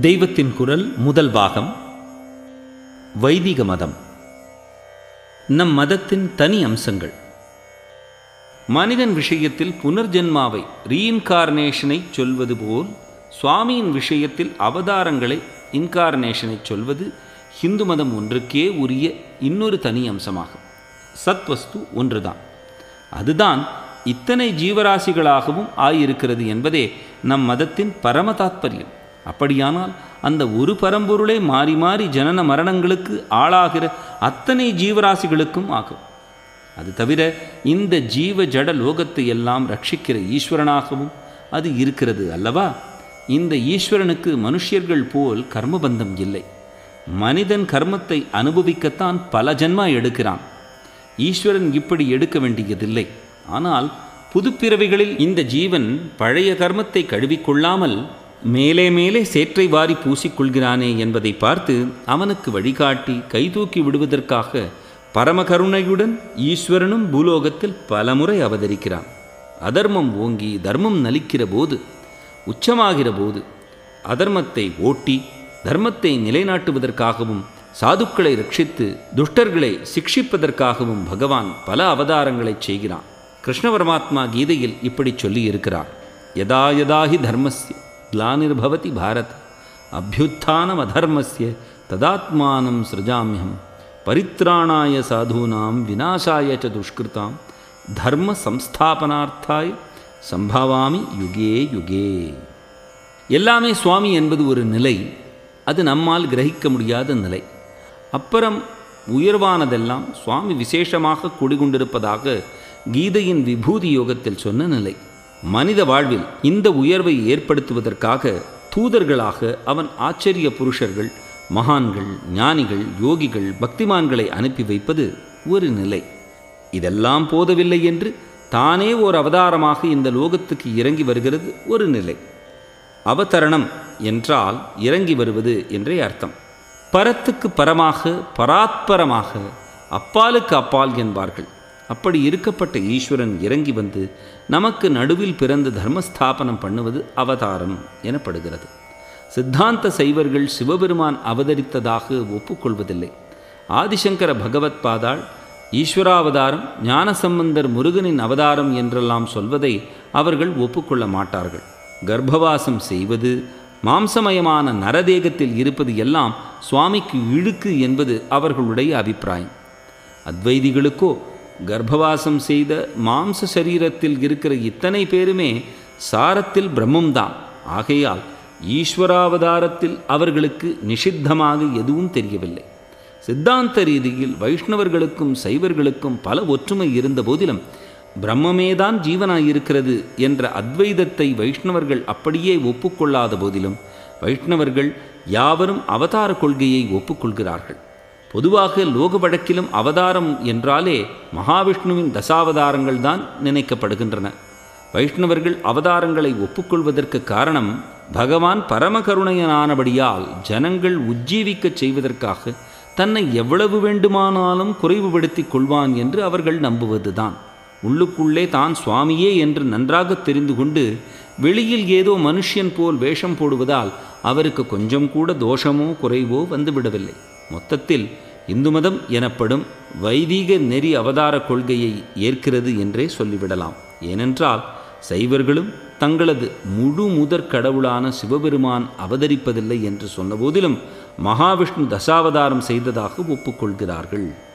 தெய்வத்தின் குரல் முதல் பாகம் வைதிக மதம் நம் மதத்தின் தனி அம்சங்கள் மனிதன் விஷயத்தில் புனர்ஜென்மாவை ரீஇன்கார்னேஷனை சொல்வது போல் சுவாமியின் விஷயத்தில் அவதாரங்களை இன்கார்னேஷனை சொல்வது ஹிந்து மதம் ஒன்றுக்கே உரிய இன்னொரு தனி அம்சமாகும் சத்வஸ்து ஒன்றுதான் அதுதான் இத்தனை ஜீவராசிகளாகவும் ஆயிருக்கிறது என்பதே நம் மதத்தின் பரம தாத்பரியம் அப்படியானால் அந்த ஒரு பரம்பொருளே மாறி மாறி ஜனன மரணங்களுக்கு ஆளாகிற அத்தனை ஜீவராசிகளுக்கும் ஆகும் அது தவிர இந்த ஜீவ ஜட லோகத்தை எல்லாம் ரட்சிக்கிற ஈஸ்வரனாகவும் அது இருக்கிறது அல்லவா இந்த ஈஸ்வரனுக்கு மனுஷியர்கள் போல் கர்மபந்தம் இல்லை மனிதன் கர்மத்தை அனுபவிக்கத்தான் பல ஜன்மா எடுக்கிறான் ஈஸ்வரன் இப்படி எடுக்க வேண்டியதில்லை ஆனால் புதுப்பிறவிகளில் இந்த ஜீவன் பழைய கர்மத்தை கழுவிக்கொள்ளாமல் மேலே மேலே சேற்றை வாரி பூசிக்கொள்கிறானே என்பதை பார்த்து அவனுக்கு வழிகாட்டி கைதூக்கி விடுவதற்காக பரமகருணையுடன் ஈஸ்வரனும் பூலோகத்தில் பலமுறை அவதரிக்கிறான் அதர்மம் ஓங்கி தர்மம் நலிக்கிற போது உச்சமாகிற போது அதர்மத்தை ஓட்டி தர்மத்தை நிலைநாட்டுவதற்காகவும் சாதுக்களை ரட்சித்து துஷ்டர்களை சிக்ஷிப்பதற்காகவும் பகவான் பல அவதாரங்களைச் செய்கிறான் கிருஷ்ண பரமாத்மா கீதையில் இப்படி சொல்லி இருக்கிறார் யதா யதாஹி தர்மஸ்ய கிளானிர்பவதி பாரத் அபியுத்தானம் அதர்மஸ்ய ததாத்மானம் சிருஜாமியம் பரித்ராணாய சாதூனாம் விநாசாய ச துஷ்கிருதாம் தர்ம சம்ஸ்தாபனார்த்தாய் சம்பவாமி யுகே யுகே எல்லாமே சுவாமி என்பது ஒரு நிலை அது நம்மால் கிரகிக்க முடியாத நிலை அப்புறம் உயர்வானதெல்லாம் சுவாமி விசேஷமாக குடிகொண்டிருப்பதாக கீதையின் விபூதி யோகத்தில் சொன்ன நிலை மனித வாழ்வில் இந்த உயர்வை ஏற்படுத்துவதற்காக தூதர்களாக அவன் ஆச்சரிய புருஷர்கள் மகான்கள் ஞானிகள் யோகிகள் பக்திமான்களை அனுப்பி வைப்பது ஒரு நிலை இதெல்லாம் போதவில்லை என்று தானே ஓர் அவதாரமாக இந்த லோகத்துக்கு இறங்கி வருகிறது ஒரு நிலை அவதரணம் என்றால் இறங்கி வருவது என்றே அர்த்தம் பரத்துக்கு பரமாக பராத்பரமாக அப்பாலுக்கு அப்பால் என்பார்கள் அப்படி இருக்கப்பட்ட ஈஸ்வரன் இறங்கி வந்து நமக்கு நடுவில் பிறந்து தர்மஸ்தாபனம் பண்ணுவது அவதாரம் எனப்படுகிறது சித்தாந்த சைவர்கள் சிவபெருமான் அவதரித்ததாக ஒப்புக்கொள்வதில்லை ஆதிசங்கர பகவத் பாதாள் ஈஸ்வராவதாரம் ஞானசம்பந்தர் முருகனின் அவதாரம் என்றெல்லாம் சொல்வதை அவர்கள் ஒப்புக்கொள்ள மாட்டார்கள் கர்ப்பவாசம் செய்வது மாம்சமயமான நரதேகத்தில் இருப்பது எல்லாம் சுவாமிக்கு இழுக்கு என்பது அவர்களுடைய அபிப்பிராயம் அத்வைதிகளுக்கோ கர்ப்பவாசம் செய்த மாம்ச சரீரத்தில் இருக்கிற இத்தனை பேருமே சாரத்தில் பிரம்மம்தான் ஆகையால் ஈஸ்வராவதாரத்தில் அவர்களுக்கு நிஷித்தமாக எதுவும் தெரியவில்லை சித்தாந்த ரீதியில் வைஷ்ணவர்களுக்கும் சைவர்களுக்கும் பல ஒற்றுமை இருந்த போதிலும் பிரம்மமேதான் ஜீவனாயிருக்கிறது என்ற அத்வைதத்தை வைஷ்ணவர்கள் அப்படியே ஒப்புக்கொள்ளாத போதிலும் வைஷ்ணவர்கள் யாவரும் அவதார கொள்கையை ஒப்புக்கொள்கிறார்கள் பொதுவாக லோக வழக்கிலும் அவதாரம் என்றாலே மகாவிஷ்ணுவின் தசாவதாரங்கள் தான் நினைக்கப்படுகின்றன வைஷ்ணவர்கள் அவதாரங்களை ஒப்புக்கொள்வதற்கு காரணம் பகவான் பரமகருணையனானபடியால் ஜனங்கள் உஜ்ஜீவிக்கச் செய்வதற்காக தன்னை எவ்வளவு வேண்டுமானாலும் குறைவுபடுத்திக் கொள்வான் என்று அவர்கள் நம்புவதுதான் உள்ளுக்குள்ளே தான் சுவாமியே என்று நன்றாக தெரிந்து கொண்டு வெளியில் ஏதோ மனுஷன் போல் வேஷம் போடுவதால் அவருக்கு கொஞ்சம் கூட தோஷமோ குறைவோ வந்துவிடவில்லை மொத்தத்தில் இந்து மதம் எனப்படும் வைதீக நெறி அவதார கொள்கையை ஏற்கிறது என்றே சொல்லிவிடலாம் ஏனென்றால் சைவர்களும் தங்களது முழு முதற் கடவுளான சிவபெருமான் அவதரிப்பதில்லை என்று சொன்னபோதிலும் மகாவிஷ்ணு தசாவதாரம் செய்ததாக ஒப்புக்கொள்கிறார்கள்